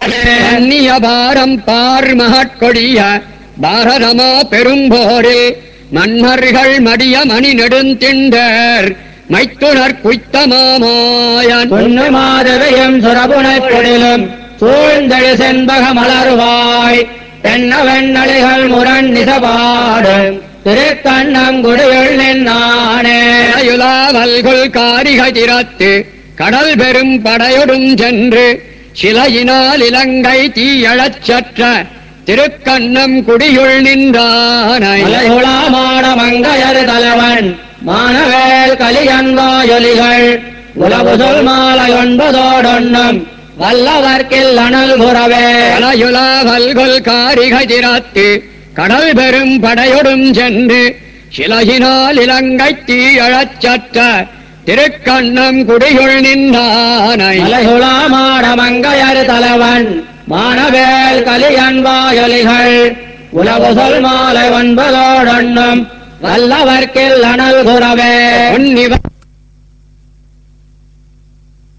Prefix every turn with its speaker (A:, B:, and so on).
A: அந்நிய பாரம் பார் மகட்கொடிய பாரதமா பெரும்போரே மன்னர்கள் மடிய மணி நெடுந்திண்டர் மைத்துனர் குய்த்தமாமாயன்
B: பொன்னு மாதவையும் சுரபுனைப் பொழிலும் சூழ்ந்தெழு செண்பக மலர்வாய் தென்னவெண்ணலிகள் முரண் நிசபாடும் திருக்கண்ணங்குடியுள் நின்னானே
A: அயுலாவல்குள் காரிகை திறத்து கடல் பெரும் படையொடும் சென்று சிலையினால் இலங்கை தீயழச் சற்ற திருக்கண்ணம் குடியுள் நின்றானை
B: மலையுளாமான மங்கையர் தலைவன் மானவேல் கலியன்வாயொலிகள் உலகு சொல் மாலை ஒன்பதோடொன்னும் வல்லவர்க்கில் அனல் புறவே
A: அலையுலாவல்குள் காரிகை திறத்து கடல் பெரும் படையொடும் சென்று சிலையினால் இலங்கை தீயழச் சற்ற திருக்கண்ணம் குடியுள் நின்றானை
B: மலையுளாமான மங்கையர் தலைவன் மானவேல் கலியன்வாயொலிகள் உலகு சொல் மாலை ஒன்பதோடொன்னும் வல்லவர்க்கில் அனல் புறவே
A: பொன்னிவ